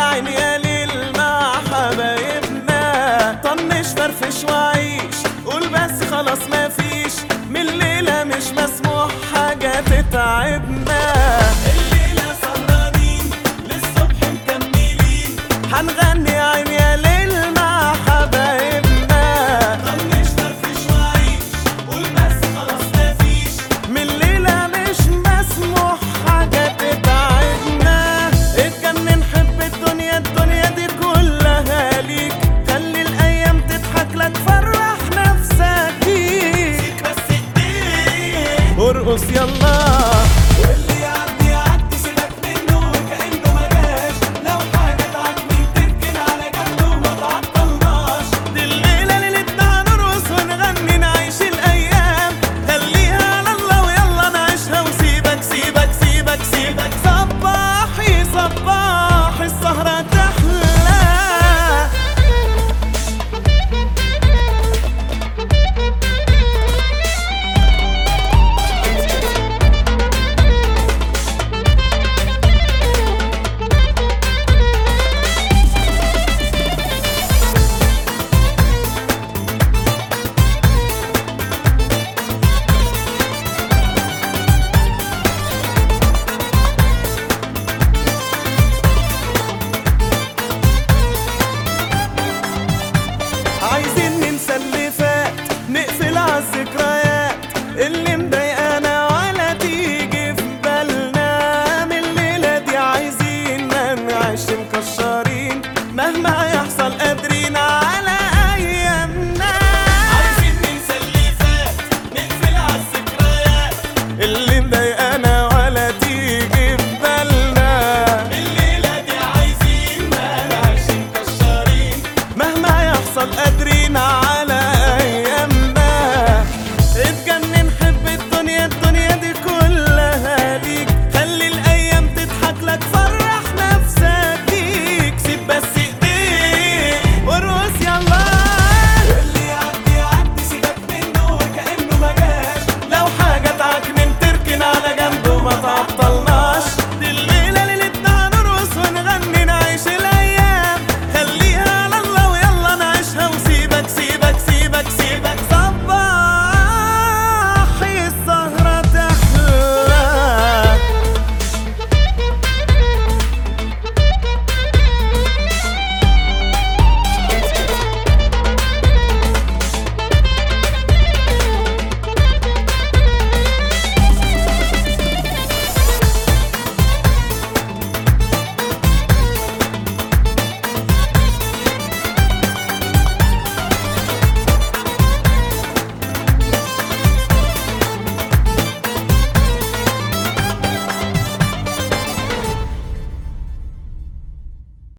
عين يا ليل مع حبايبنا طنش فرفش وعيش قول بس خلاص مفيش من الليلة مش مسموح حاجة تتعبنا الليلة سهرانين للصبح مكملين هنغني عين يا ليل مع حبايبنا طنش فرفش وعيش قول بس خلاص مفيش من الليلة مش مسموح حاجة تتعبنا اتجنن حب الدنيا الدنيا دي كلها ليك خلي الأيام تضحك لك فرح نفسك بيك بس ايديك ارقص يلا واللي يعدي يعدي سيبك منه وكأنه ما جاش لو حاجة تعجبني تركن على جنب وما تعطلناش دي الليلة ليلتنا هنرقص ونغني نعيش الأيام خليها على الله ويلا نعيشها وسيبك سيبك سيبك سيبك صباحي صباحي السهرة تحلى عايزين ننسى اللي فات نقفل عالذكريات اللي مضايقانا ولا تيجي في بالنا من الليلة دي عايزين ما نعيش مكشر